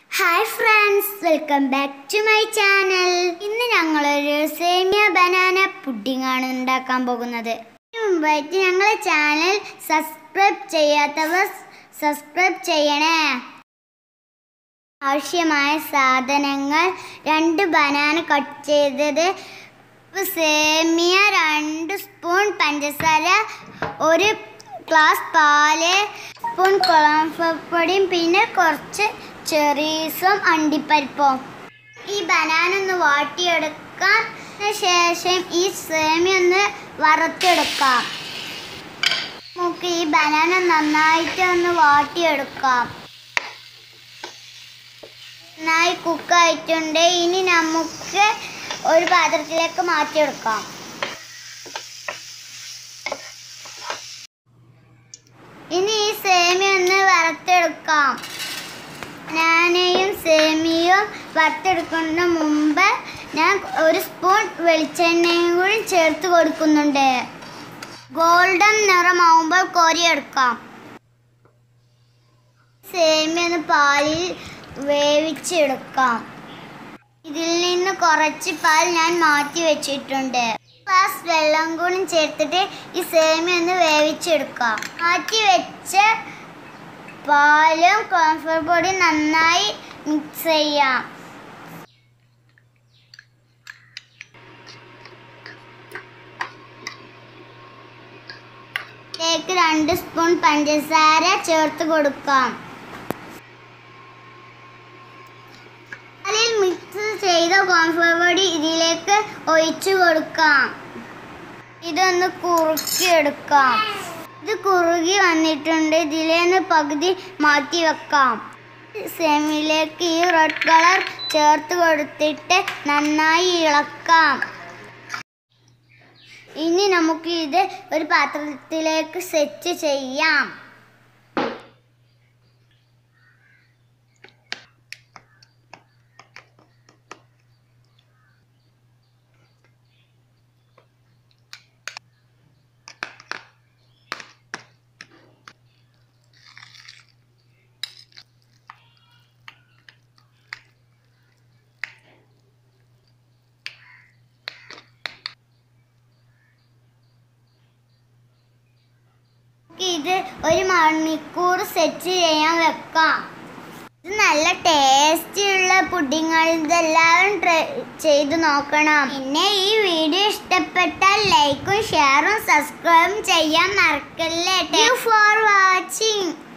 hi friends welcome back to my channel ഇന്ന് ഞങ്ങളൊരു സേമിയ banana pudding ആണ് ഉണ്ടാക്കാൻ പോകുന്നത് അതിന് മുമ്പായിട്ട് ഞങ്ങളെ ചാനൽ സബ്സ്ക്രൈബ് ചെയ്യാത്തവർ സബ്സ്ക്രൈബ് ചെയ്യണേ ആവശ്യമായ സാധനങ്ങൾ രണ്ട് ബനാന കട്ട് ചെയ്തത് സേമിയ രണ്ട് സ്പൂൺ പഞ്ചസാര ഒരു ഗ്ലാസ് പാല് സ്പൂൺ കുളമ്പൊടിയും പിന്നെ കുറച്ച് ചെറീസും അണ്ടിപ്പരിപ്പും ഈ ബനാന ഒന്ന് വാട്ടിയെടുക്കാം അതിന് ശേഷം ഈ സേമിയ ഒന്ന് വറുത്തെടുക്കാം നമുക്ക് ഈ ബനാന നന്നായിട്ട് ഒന്ന് വാട്ടിയെടുക്കാം നന്നായി കുക്കായിട്ടുണ്ട് ഇനി നമുക്ക് ഒരു പാത്രത്തിലേക്ക് മാറ്റിയെടുക്കാം ഇനി ഈ സേമിയ ഒന്ന് വറുത്തെടുക്കാം ബനാനയും സേമിയയും വറുത്തെടുക്കുന്നതിന് മുമ്പ് ഞാൻ ഒരു സ്പൂൺ വെളിച്ചെണ്ണയും കൂടി ചേർത്ത് കൊടുക്കുന്നുണ്ട് ഗോൾഡൻ നിറമാവുമ്പോൾ കോരിയെടുക്കാം സേമിയ ഒന്ന് പാലിൽ വേവിച്ചെടുക്കാം ഇതിൽ നിന്ന് കുറച്ച് പാൽ ഞാൻ മാറ്റി വെച്ചിട്ടുണ്ട് ഗ്ലാസ് വെള്ളം കൂടി ചേർത്തിട്ട് ഈ സേമിയ ഒന്ന് വേവിച്ചെടുക്കാം മാറ്റി വെച്ച പാലും കോൺഫർ പൊടി നന്നായി മിക്സ് ചെയ്യാം ഇതിലേക്ക് രണ്ട് സ്പൂൺ പഞ്ചസാര ചേർത്ത് കൊടുക്കാം അതിൽ മിക്സ് ചെയ്ത കോൺഫർ പൊടി ഇതിലേക്ക് ഒഴിച്ചു കൊടുക്കാം ഇതൊന്ന് കുറുക്കിയെടുക്കാം ഇത് കുറുകി വന്നിട്ടുണ്ട് ഇതിലേന്ന് പകുതി മാറ്റി വെക്കാം സെമിലേക്ക് ഈ റെഡ് കളർ ചേർത്ത് കൊടുത്തിട്ട് നന്നായി ഇളക്കാം ഇനി നമുക്ക് ഇത് ഒരു പാത്രത്തിലേക്ക് സെറ്റ് ചെയ്യാം ഇത് ഒരു മണിക്കൂർ സെറ്റ് ചെയ്യാൻ വെക്കാം ഇത് നല്ല ടേസ്റ്റി ഉള്ള പുഡിങ്ങൾ ഇതെല്ലാവരും ട്രൈ ചെയ്ത് നോക്കണം പിന്നെ ഈ വീഡിയോ ഇഷ്ടപ്പെട്ടാൽ ലൈക്കും ഷെയറും സബ്സ്ക്രൈബും ചെയ്യാൻ മറക്കല്ലേ ഫോർ വാച്ചിങ്